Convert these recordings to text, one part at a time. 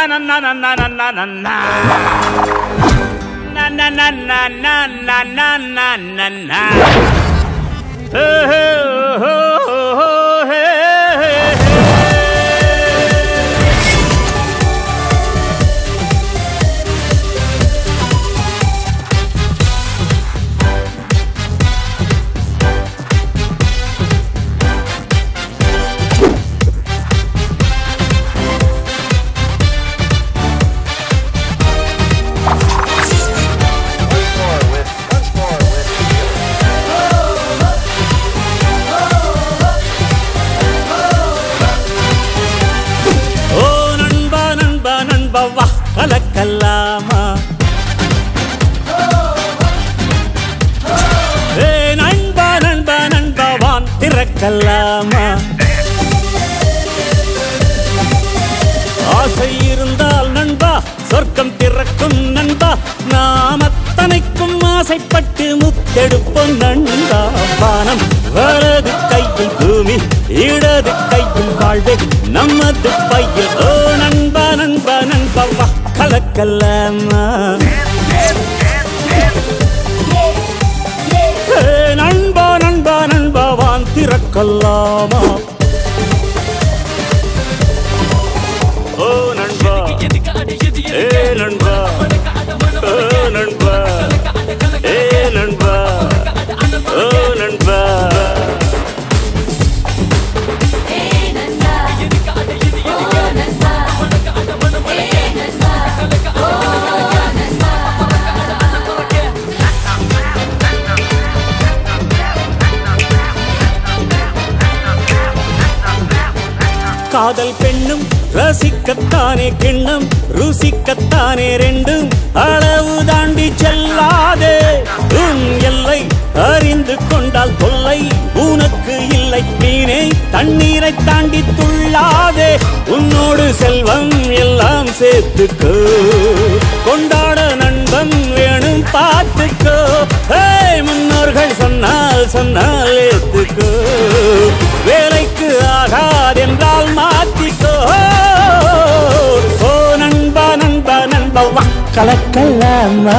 நன்னா நன்னா நன்னா நன்னா நன்னா நன்னா நன்னா நன்னா நன்னா ஹே ஹே ஹோ ஹோ ஹே ஹே ஓ நண்பா நண்பா நண்பா வா கலக்கல்லாமா ஏ நண்பா நண்பா நண்பா வான் திறக்கல்லாமா ஆசை இருந்தால் நண்பா சொர்க்கம் திறக்கும் நண்பா நாம் அத்தனைக்கும் ஆசைப்பட்டு முத்தெடுப்போம் நண்பா வானம் வலது கையில் பூமி இடது கையில் வாழ்வே நமது பையில் ஓ நண்பா நண்பா நண்பா வா கலக்கல்லாமா ஏ, நண்பா நண்பா நண்பா வான் திறக்கல்லாமா ஓ நண்பா ஏ நண்பா ஓ நண்பா ஏ நண்பா ஓ நண்பா காதல் பெண்ணும் ரசிக்கத்தானே கிண்ணம் ருசிக்கத்தானே ரெண்டும் அளவு தாண்டி செல்லாதே உன் எல்லை அறிந்து கொண்டால் தொல்லை உனக்கு இல்லை மீனே தண்ணீரை தாண்டி துள்ளாதே உன்னோடு செல்வம் எல்லாம் சேர்த்துக்கோ கொண்டாட நண்பன் வேணும் பார்த்துக்கோ ஏய் முன்னோர்கள் சொன்னால் சொன்னால் ஏத்துக்கோ வேலைக்கு ஆகாதென்றால் மாத்திக்கோ ஓ நண்பா நண்பா நண்பா வா கலக்கலாமா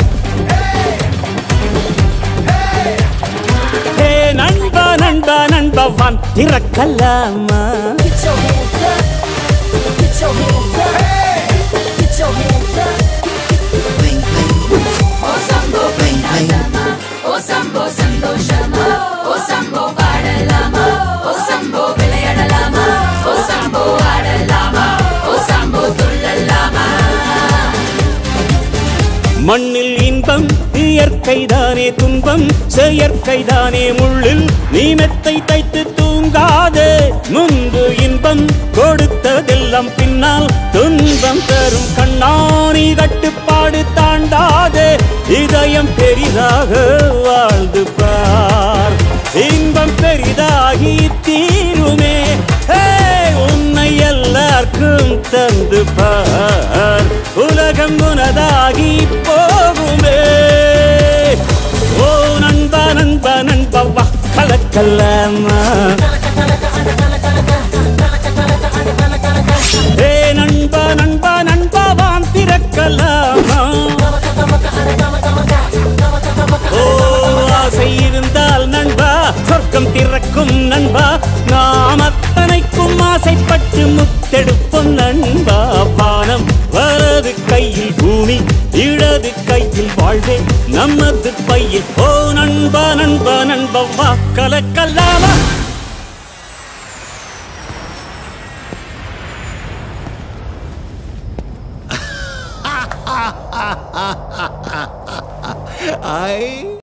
ஹே நண்பா நண்பா நண்பா வான் திறக்கலாமா Get your hands up. Get your hands up. Get your hands up. ఓ సంబో పైనాదమా ఓ సంబో సంతోషమా ఓ సంబో పాడలామా ఓ సంబో విளையாடலாமா ఓ సంబో ஆடலாமா ஓ సంబோ துள்ளலாமா மண்ணில் இன்பம் இயற்கைதானே துன்பம் செயற்கைதானே முள்ளில் நீ மெத்தை தைத்து தூங்காதே முன்பு இன்பம் கொடுத்ததெல்லாம் பின்னால் துன்பம் தரும் கண்ணாணி கட்டுப்பாடு தாண்டாதே இதயம் பெரிதாக வாழ்ந்து பார் இன்பம் பெரிதாகி தீருமே ஹே, உன்னை எல்லாருக்கும் தந்து பார் உலகம் உனதாகி போகுமே ஓ நண்பா நண்பா நண்பா வா கலக்கல்லாமா ஏ நண்பா நண்பா நண்பா வான் திறக்கலாமா ஓ ஆசை இருந்தால் நண்பா சொர்க்கம் திறக்கும் நண்பா நாம் அத்தனைக்கும் ஆசைப்பட்டு முத்தெடுப்போம் நண்பா வானம் வலது கையில் பூமி இடது கையில் வாழ்வே நமது பையில் ஓ நண்பா நண்பா நண்பா வா கலக்கல்லாமா I